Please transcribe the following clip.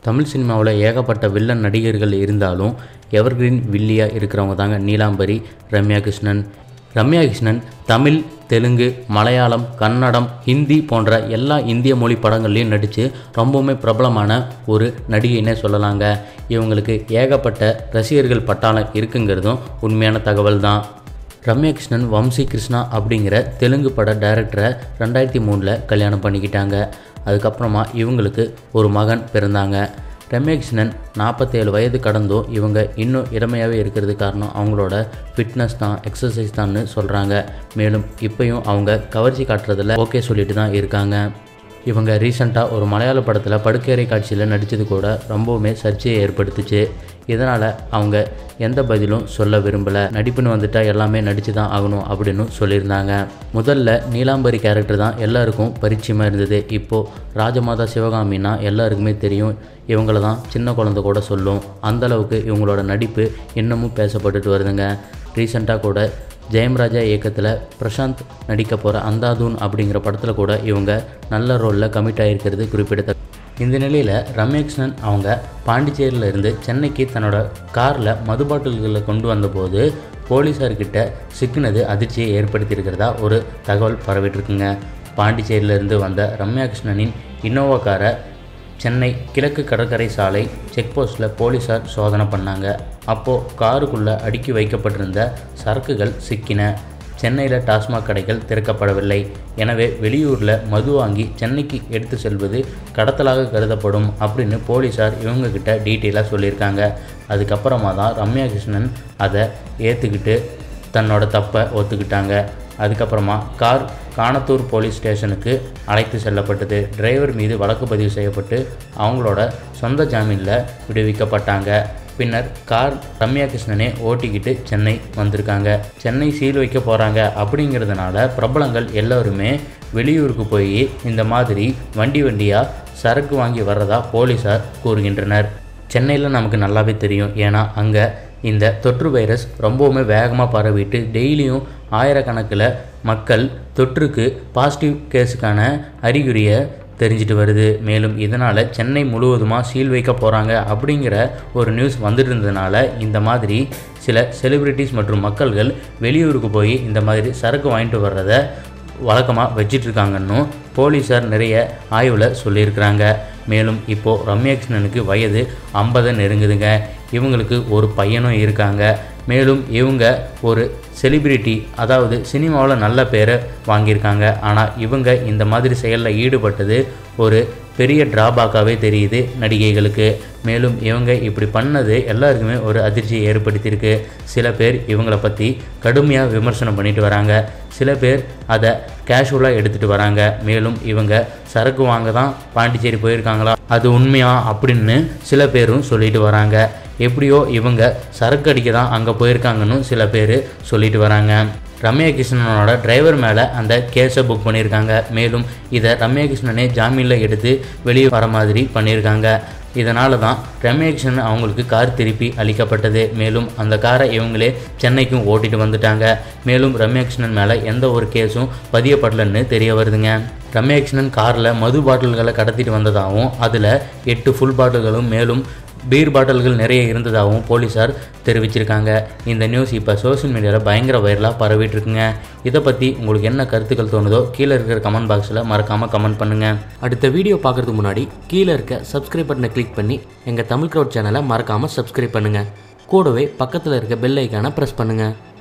தமிழ் சினிமாவில் ஏகப்பட்ட வில்லன் நடிகர்கள் இருந்தாலும் எவர்கிரீன் வில்லியாக இருக்கிறவங்க தாங்க நீலாம்பரி ரம்யா கிருஷ்ணன் ரம்யா கிருஷ்ணன் தமிழ் தெலுங்கு மலையாளம் கன்னடம் ஹிந்தி போன்ற எல்லா இந்திய மொழி படங்கள்லையும் நடித்து ரொம்பவுமே பிரபலமான ஒரு நடிகைன்னே சொல்லலாங்க இவங்களுக்கு ஏகப்பட்ட ரசிகர்கள் பட்டாளம் இருக்குங்கிறதும் உண்மையான தகவல் தான் ரம்யா கிருஷ்ணன் வம்சி கிருஷ்ணா அப்படிங்கிற தெலுங்கு பட டைரக்டரை ரெண்டாயிரத்தி மூணில் கல்யாணம் பண்ணிக்கிட்டாங்க அதுக்கப்புறமா இவங்களுக்கு ஒரு மகன் பிறந்தாங்க ரம்யா கிருஷ்ணன் நாற்பத்தேழு வயது கடந்தும் இவங்க இன்னும் இளமையாகவே இருக்கிறது காரணம் அவங்களோட ஃபிட்னஸ் தான் எக்ஸசைஸ் தான்னு சொல்கிறாங்க மேலும் இப்பயும் அவங்க கவர்ச்சி காட்டுறதுல ஓகே சொல்லிட்டு தான் இருக்காங்க இவங்க ரீசண்டாக ஒரு மலையாள படத்தில் படுக்கையறை காட்சியில் நடித்தது கூட ரொம்பவுமே சர்ச்சையை ஏற்படுத்துச்சு இதனால் அவங்க எந்த பதிலும் சொல்ல விரும்பலை நடிப்புன்னு வந்துட்டால் எல்லாமே நடித்து தான் ஆகணும் அப்படின்னு சொல்லியிருந்தாங்க முதல்ல நீலாம்பரி கேரக்டர் தான் எல்லாருக்கும் பரிச்சயமாக இருந்தது இப்போது ராஜமாதா சிவகாமின்னா எல்லாருக்குமே தெரியும் இவங்கள தான் சின்ன குழந்தை கூட சொல்லும் அந்தளவுக்கு இவங்களோட நடிப்பு இன்னமும் பேசப்பட்டுட்டு வருதுங்க ரீசெண்டாக கூட ஜெயம் ராஜா இயக்கத்தில் பிரசாந்த் நடிக்க போகிற அந்தாதூன் அப்படிங்கிற படத்தில் கூட இவங்க நல்ல ரோலில் கமிட் ஆகிருக்கிறது குறிப்பிடத்தக்க இந்த நிலையில் ரமேஷ்ணன் அவங்க பாண்டிச்சேரியில் இருந்து சென்னைக்கு தன்னோட காரில் மது பாட்டில்களை கொண்டு வந்தபோது போலீஸார்கிட்ட சிக்கினது அதிர்ச்சியை ஏற்படுத்தியிருக்கிறதா ஒரு தகவல் பரவிட்டுருக்குங்க பாண்டிச்சேரியிலிருந்து வந்த ரம்யா கிருஷ்ணனின் இன்னோவா காரை சென்னை கிழக்கு கடற்கரை சாலை செக் போஸ்ட்டில் போலீஸார் சோதனை பண்ணாங்க அப்போது காருக்குள்ளே அடுக்கி வைக்கப்பட்டிருந்த சரக்குகள் சிக்கின சென்னையில் டாஸ்மாக் கடைகள் திறக்கப்படவில்லை எனவே வெளியூரில் மது வாங்கி சென்னைக்கு எடுத்து செல்வது கடத்தலாக கருதப்படும் அப்படின்னு போலீஸார் இவங்கக்கிட்ட டீட்டெயிலாக சொல்லியிருக்காங்க அதுக்கப்புறமா தான் ரம்யா கிருஷ்ணன் அதை ஏற்றுக்கிட்டு தன்னோட தப்பை ஒத்துக்கிட்டாங்க அதுக்கப்புறமா கார் காணத்தூர் போலீஸ் ஸ்டேஷனுக்கு அழைத்து செல்லப்பட்டது டிரைவர் மீது வழக்கு பதிவு செய்யப்பட்டு அவங்களோட சொந்த ஜாமீனில் விடுவிக்கப்பட்டாங்க பின்னர் கார் ரம்யா கிருஷ்ணனே ஓட்டிக்கிட்டு சென்னை வந்திருக்காங்க சென்னை சீல் வைக்க போகிறாங்க அப்படிங்கிறதுனால பிரபலங்கள் எல்லோருமே வெளியூருக்கு போய் இந்த மாதிரி வண்டி வண்டியாக சரக்கு வாங்கி வர்றதா போலீஸார் கூறுகின்றனர் சென்னையில் நமக்கு நல்லாவே தெரியும் ஏன்னா அங்கே இந்த தொற்று வைரஸ் ரொம்பவுமே வேகமாக பரவிட்டு டெய்லியும் ஆயிரக்கணக்கில் மக்கள் தொற்றுக்கு பாசிட்டிவ் கேஸுக்கான அறிகுறியை தெரிஞ்சிட்டு வருது மேலும் இதனால் சென்னை முழுவதுமாக சீல் வைக்க போகிறாங்க அப்படிங்கிற ஒரு நியூஸ் வந்துட்டு இருந்ததுனால இந்த மாதிரி சில செலிப்ரிட்டிஸ் மற்றும் மக்கள்கள் வெளியூருக்கு போய் இந்த மாதிரி சரக்கு வாங்கிட்டு வர்றதை வழக்கமாக வச்சிட்ருக்காங்கன்னு போலீஸார் நிறைய ஆய்வில் சொல்லியிருக்கிறாங்க மேலும் இப்போது ரம்யா கிருஷ்ணனுக்கு வயது ஐம்பதை நெருங்குதுங்க இவங்களுக்கு ஒரு பையனும் இருக்காங்க மேலும் இவங்க ஒரு செலிபிரிட்டி அதாவது சினிமாவில் நல்ல பேரை வாங்கியிருக்காங்க ஆனால் இவங்க இந்த மாதிரி செயலில் ஈடுபட்டது ஒரு பெரிய ட்ராபேக்காகவே தெரியுது நடிகைகளுக்கு மேலும் இவங்க இப்படி பண்ணது எல்லாருக்குமே ஒரு அதிர்ச்சியை ஏற்படுத்தியிருக்கு சில பேர் இவங்கள பற்றி கடுமையாக விமர்சனம் பண்ணிட்டு வராங்க சில பேர் அதை கேஷுவலாக எடுத்துகிட்டு வராங்க மேலும் இவங்க சரக்கு வாங்க தான் பாண்டிச்சேரி போயிருக்காங்களா அது உண்மையா அப்படின்னு சில பேரும் சொல்லிட்டு வராங்க எப்படியோ இவங்க சரக்கு அடிக்க தான் அங்கே போயிருக்காங்கன்னு சில பேர் சொல்லிட்டு வராங்க ரம்யா கிருஷ்ணனோட டிரைவர் மேலே அந்த கேஸை புக் பண்ணியிருக்காங்க மேலும் இதை ரம்யா கிருஷ்ணனே ஜாமீனில் எடுத்து வெளியே வர மாதிரி பண்ணியிருக்காங்க இதனால தான் ரம்யா கிருஷ்ணன் அவங்களுக்கு கார் திருப்பி அளிக்கப்பட்டது மேலும் அந்த காரை இவங்களே சென்னைக்கும் ஓட்டிட்டு வந்துட்டாங்க மேலும் ரம்யா கிருஷ்ணன் மேலே எந்த ஒரு கேஸும் பதியப்படலன்னு தெரிய வருதுங்க ரம்யா கிருஷ்ணன் காரில் மது பாட்டில்களை கடத்திட்டு வந்ததாகவும் அதில் எட்டு ஃபுல் பாட்டில்களும் மேலும் பீர் பாட்டில்கள் நிறைய இருந்ததாகவும் போலீஸார் தெரிவிச்சிருக்காங்க இந்த நியூஸ் இப்போ சோஷியல் மீடியாவில் பயங்கர வைரலாக பரவிட்டு இருக்குங்க இதை பற்றி உங்களுக்கு என்ன கருத்துக்கள் தோணுதோ கீழே இருக்கிற கமெண்ட் பாக்ஸில் மறக்காமல் கமெண்ட் பண்ணுங்கள் அடுத்த வீடியோ பார்க்குறதுக்கு முன்னாடி கீழே இருக்க சப்ஸ்கிரைப் பட்டனை கிளிக் பண்ணி எங்கள் தமிழ் க்ரௌட் சேனலை மறக்காமல் சப்ஸ்கிரைப் பண்ணுங்கள் கூடவே பக்கத்தில் இருக்க பெல் ஐக்கானை ப்ரெஸ் பண்ணுங்கள்